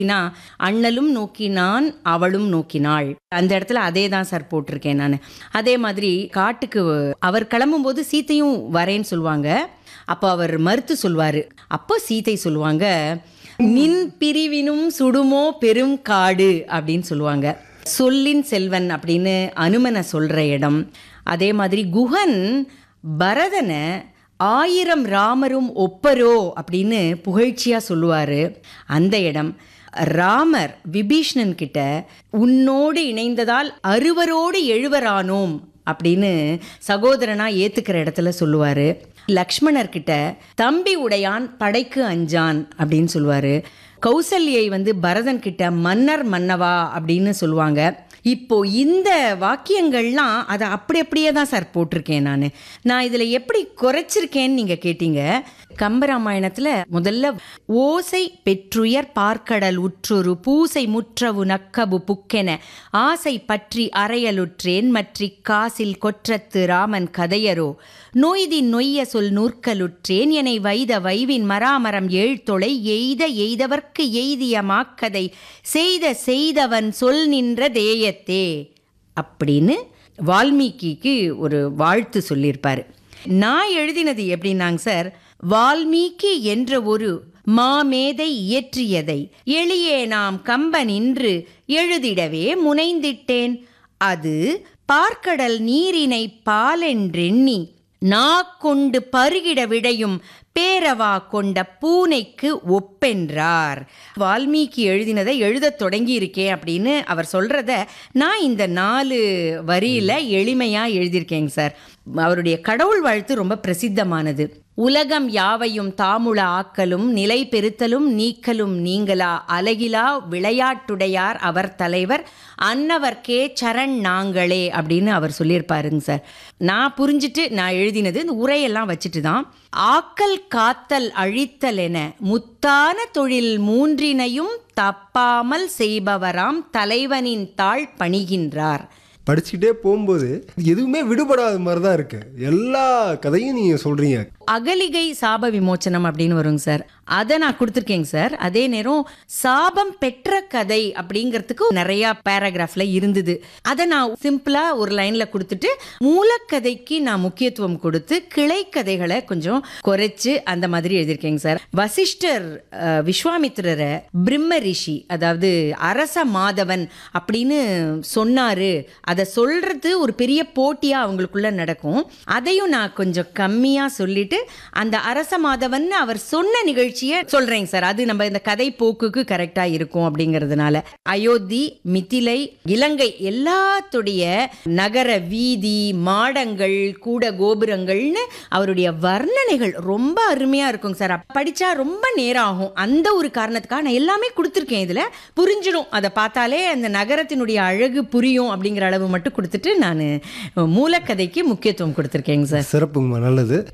னா, அண்ணலும் நோக்கினான் அவளும் நோக்கினாள் அந்த இடத்துல அதே தான் சார் போட்டிருக்கேன் நான் அதே மாதிரி காட்டுக்கு அவர் கிளம்பும்போது சீத்தையும் வரேன்னு சொல்லுவாங்க அப்போ அவர் மறுத்து சொல்வாரு அப்போ சீத்தை சொல்லுவாங்க நின் பிரிவினும் சுடுமோ பெரும் காடு அப்படின்னு சொல்லுவாங்க சொல்லின் செல்வன் அப்படின்னு அனுமனை சொல்ற இடம் அதே மாதிரி குஹன் பரதனை ஆயிரம் ராமரும் ஒப்பரோ அப்படின்னு புகழ்ச்சியா சொல்லுவாரு அந்த இடம் ராமர் விபீஷ்ணன் கிட்ட உன்னோடு இணைந்ததால் அறுவரோடு எழுவரானோம் அப்படின்னு சகோதரனா ஏத்துக்கிற இடத்துல சொல்லுவாரு லக்ஷ்மணர் கிட்ட தம்பி உடையான் படைக்கு அஞ்சான் அப்படின்னு சொல்லுவாரு கௌசல்யை வந்து பரதன் கிட்ட மன்னர் மன்னவா அப்படின்னு சொல்லுவாங்க இப்போ இந்த வாக்கியங்கள்லாம் அதை அப்படி அப்படியே தான் சார் போட்டிருக்கேன் நான் நான் இதில் எப்படி குறைச்சிருக்கேன்னு நீங்கள் கேட்டீங்க கம்பராமாயணத்தில் முதல்ல ஓசை பெற்றுயர் பார்க்கடல் உற்றொரு பூசை முற்றவு நக்கபு புக்கென ஆசை பற்றி அறையலுற்றேன் மற்றி காசில் கொற்றத்து ராமன் கதையரோ நொய்தின் நொய்ய சொல் நூற்கலுற்றேன் எனை வைத வைவின் மராமரம் ஏழ்தொலை எய்த எய்தவர்க்கு எய்திய மாக்கதை செய்த செய்தவன் சொல் நின்ற தேயத்தே அப்படின்னு வால்மீகிக்கு ஒரு வாழ்த்து சொல்லியிருப்பாரு நான் எழுதினது எப்படின்னாங்க சார் வால்மீகி என்ற ஒரு மாமேதை இயற்றியதை எளியே நாம் கம்பன் இன்று எழுதிடவே முனைந்திட்டேன் அது பார்க்கடல் நீரினை பாலென்றெண்ணி நாக்கொண்டு பருகிட விடையும் பேரவா கொண்ட பூனைக்கு ஒப்பென்றார் வால்மீகி எழுதினதை எழுதத் தொடங்கி இருக்கேன் அப்படின்னு அவர் சொல்றத நான் இந்த நாலு வரியில எளிமையா எழுதியிருக்கேங்க சார் அவருடைய கடவுள் வாழ்த்து ரொம்ப பிரசித்தமானது உலகம் யாவையும் தாமுள ஆக்கலும் நிலை பெருத்தலும் நீக்கலும் நீங்களா அலகிலா விளையாட்டுடையார் அவர் தலைவர் அன்னவர்க்கே சரண் நாங்களே அப்படின்னு அவர் சொல்லியிருப்பாருங்க சார் நான் புரிஞ்சுட்டு நான் எழுதினது இந்த உரையெல்லாம் வச்சுட்டு தான் ஆக்கல் காத்தல் அழித்தல் என முத்தான தொழில் மூன்றினையும் தப்பாமல் செய்பவராம் தலைவனின் தாழ் பணிகின்றார் படிச்சுக்கிட்டே போகும்போது எதுவுமே விடுபடாத மாதிரி தான் இருக்கு எல்லா கதையும் நீங்க சொல்றீங்க அகலிகை சாப விமோச்சனம் அப்படின்னு வருங்க சார் அதை நான் கொடுத்துருக்கேங்க சார் அதே நேரம் சாபம் பெற்ற கதை அப்படிங்கிறதுக்கு நிறைய பேராகிராஃப்ல இருந்தது அதை நான் சிம்பிளா ஒரு லைன்ல கொடுத்துட்டு மூலக்கதைக்கு நான் முக்கியத்துவம் கொடுத்து கிளை கதைகளை கொஞ்சம் குறைச்சு அந்த மாதிரி எழுதியிருக்கேங்க சார் வசிஷ்டர் அஹ், விஸ்வாமித்திரரை பிரம்ம ரிஷி அதாவது அரச மாதவன் அப்படின்னு சொன்னாரு அதை சொல்றது ஒரு பெரிய போட்டியா அவங்களுக்குள்ள நடக்கும் அதையும் நான் கொஞ்சம் கம்மியா சொல்லிட்டு அந்த அரச மாதவன் அவர் சொன்ன நிகழ்ச்சியை சொல்றேங்க சார் அது நம்ம இந்த கதை போக்குக்கு கரெக்டா இருக்கும் அப்படிங்கிறதுனால அயோத்தி மிதிலை இலங்கை எல்லாத்துடைய நகர வீதி மாடங்கள் கூட கோபுரங்கள்னு அவருடைய வர்ணனைகள் ரொம்ப அருமையா இருக்குங்க சார் அப்ப படிச்சா ரொம்ப நேரம் ஆகும் அந்த ஒரு காரணத்துக்காக நான் எல்லாமே கொடுத்துருக்கேன் இதுல புரிஞ்சிடும் அதை பார்த்தாலே அந்த நகரத்தினுடைய அழகு புரியும் அப்படிங்கிற அளவு மட்டும் கொடுத்துட்டு நான் மூலக்கதைக்கு முக்கியத்துவம் கொடுத்துருக்கேங்க சார் சிறப்புங்கம்மா நல்லது